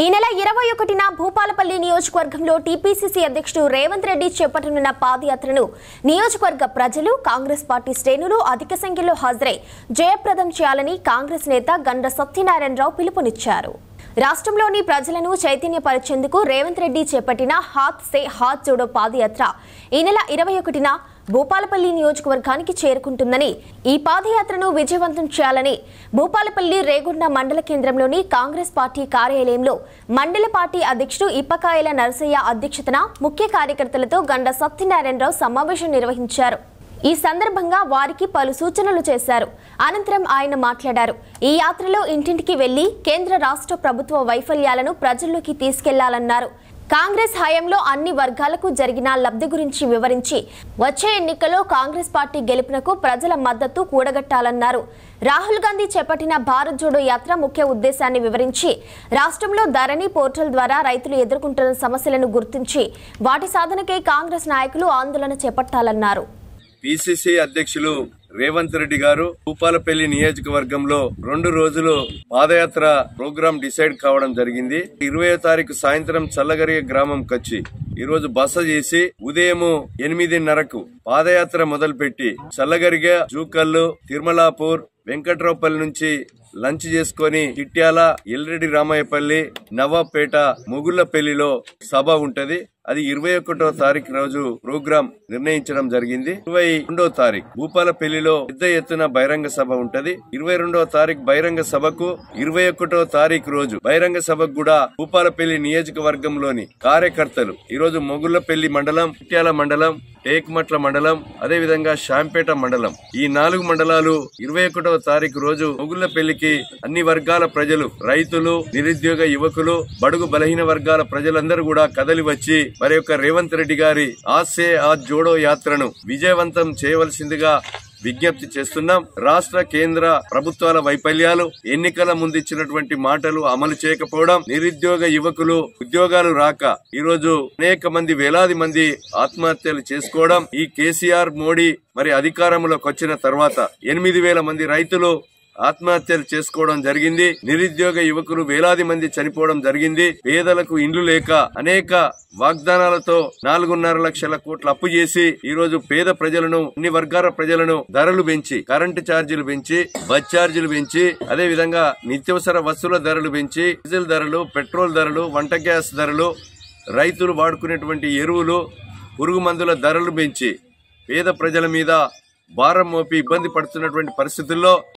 ఈ నెల ఇరవై ఒకటిన భూపాలపల్లి నియోజకవర్గంలో టీపీసీసీ అధ్యక్షుడు రేవంత్ రెడ్డి చేపట్టనున్న పాదయాత్రను నియోజకవర్గ ప్రజలు కాంగ్రెస్ పార్టీ శ్రేణులు అధిక సంఖ్యలో హాజరై జయప్రదం చేయాలని కాంగ్రెస్ నేత గండ్ర సత్యనారాయణరావు పిలుపునిచ్చారు రాష్ట్రంలోని ప్రజలను చైతన్యపరిచేందుకు రేవంత్ రెడ్డి చేపట్టిన హాత్ సే హాత్ జోడో పాదయాత్ర ఈ నెల ఇరవై ఒకటిన భూపాలపల్లి నియోజకవర్గానికి చేరుకుంటుందని ఈ పాదయాత్రను విజయవంతం చేయాలని భూపాలపల్లి రేగొండ మండల కేంద్రంలోని కాంగ్రెస్ పార్టీ కార్యాలయంలో మండల పార్టీ అధ్యక్షుడు ఇప్పకాయల నరసయ్య అధ్యక్షతన ముఖ్య కార్యకర్తలతో గండ సత్యనారాయణరావు సమావేశం నిర్వహించారు ఈ సందర్భంగా వారికి పలు సూచనలు చేశారు అనంతరం ఆయన మాట్లాడారు ఈ యాత్రలో ఇంటింటికి వెళ్లి కేంద్ర రాష్ట్ర ప్రభుత్వ వైఫల్యాలను ప్రజల్లోకి తీసుకెళ్లాలన్నారు కాంగ్రెస్ హయాంలో అన్ని వర్గాలకు జరిగిన లబ్ధి గురించి వివరించి వచ్చే ఎన్నికల్లో కాంగ్రెస్ పార్టీ గెలుపునకు ప్రజల మద్దతు కూడగట్టాలన్నారు రాహుల్ గాంధీ చేపట్టిన భారత్ జోడో యాత్ర ముఖ్య ఉద్దేశాన్ని వివరించి రాష్ట్రంలో ధరణి పోర్టల్ ద్వారా రైతులు ఎదుర్కొంటున్న సమస్యలను గుర్తించి వాటి సాధనకై కాంగ్రెస్ నాయకులు ఆందోళన చేపట్టాలన్నారు పిసిసి అధ్యక్షులు రేవంత్ రెడ్డి గారు భూపాలపల్లి నియోజకవర్గంలో రెండు రోజులు పాదయాత్ర ప్రోగ్రాం డిసైడ్ కావడం జరిగింది ఇరవయో తారీఖు సాయంత్రం చల్లగరిగ గ్రామం కచ్చి ఈ రోజు బస చేసి ఉదయం ఎనిమిదిన్నరకు పాదయాత్ర మొదలుపెట్టి చల్లగరిగ జూకల్లు తిరుమలాపూర్ వెంకట్రావుపల్లి నుంచి లంచ్ చేసుకొని ఇట్యాల ఎల్రెడ్డి రామయ్యపల్లి నవాపేట మొగుళ్లపల్లిలో సభ ఉంటది అది ఇరవై ఒకటో తారీఖు రోజు ప్రోగ్రాం నిర్ణయించడం జరిగింది ఇరవై రెండో తారీఖు భూపాలపల్లిలో పెద్ద ఎత్తున బహిరంగ సభ ఉంటది ఇరవై రెండో తారీఖు బహిరంగ సభకు ఇరవై ఒకటో తారీఖు రోజు బహిరంగ సభకు కూడా భూపాలపల్లి నియోజకవర్గంలోని కార్యకర్తలు ఈ రోజు మొగుళ్లపల్లి మండలం ఇట్యాల మండలం టేక్మట్ల మండలం అదే విధంగా శాంపేట మండలం ఈ నాలుగు మండలాలు ఇరవై ఒకటవ తారీఖు రోజు మొగుళ్లపల్లికి అన్ని వర్గాల ప్రజలు రైతులు నిరుద్యోగ యువకులు బడుగు బలహీన వర్గాల ప్రజలందరూ కూడా కదలి వచ్చి మరి యొక్క రేవంత్ రెడ్డి గారి ఆసే ఆ జోడో యాత్రను విజయవంతం చేయవలసిందిగా విజ్ఞప్తి చేస్తున్నాం రాష్ట్ర కేంద్ర ప్రభుత్వాల వైఫల్యాలు ఎన్నికల ముందు ఇచ్చినటువంటి మాటలు అమలు చేయకపోవడం నిరుద్యోగ యువకులు ఉద్యోగాలు రాక ఈ రోజు అనేక మంది వేలాది మంది ఆత్మహత్యలు చేసుకోవడం ఈ కేసీఆర్ మోడీ మరి అధికారంలోకి వచ్చిన తర్వాత ఎనిమిది వేల మంది రైతులు ఆత్మహత్యలు చేసుకోవడం జరిగింది నిరుద్యోగ యువకులు వేలాది మంది చనిపోవడం జరిగింది పేదలకు ఇండ్లు లేక అనేక వాగ్దానాలతో నాలుగున్నర లక్షల కోట్ల అప్పు చేసి ఈ రోజు పేద ప్రజలను అన్ని వర్గాల ప్రజలను ధరలు పెంచి కరెంటు ఛార్జీలు పెంచి బస్ ఛార్జీలు పెంచి అదే విధంగా నిత్యవసర వస్తువుల ధరలు పెంచి డీజిల్ ధరలు పెట్రోల్ ధరలు వంట గ్యాస్ ధరలు రైతులు వాడుకునేటువంటి ఎరువులు పురుగు మందుల ధరలు పెంచి పేద ప్రజల మీద భారం మోపి ఇబ్బంది పడుతున్నటువంటి పరిస్థితుల్లో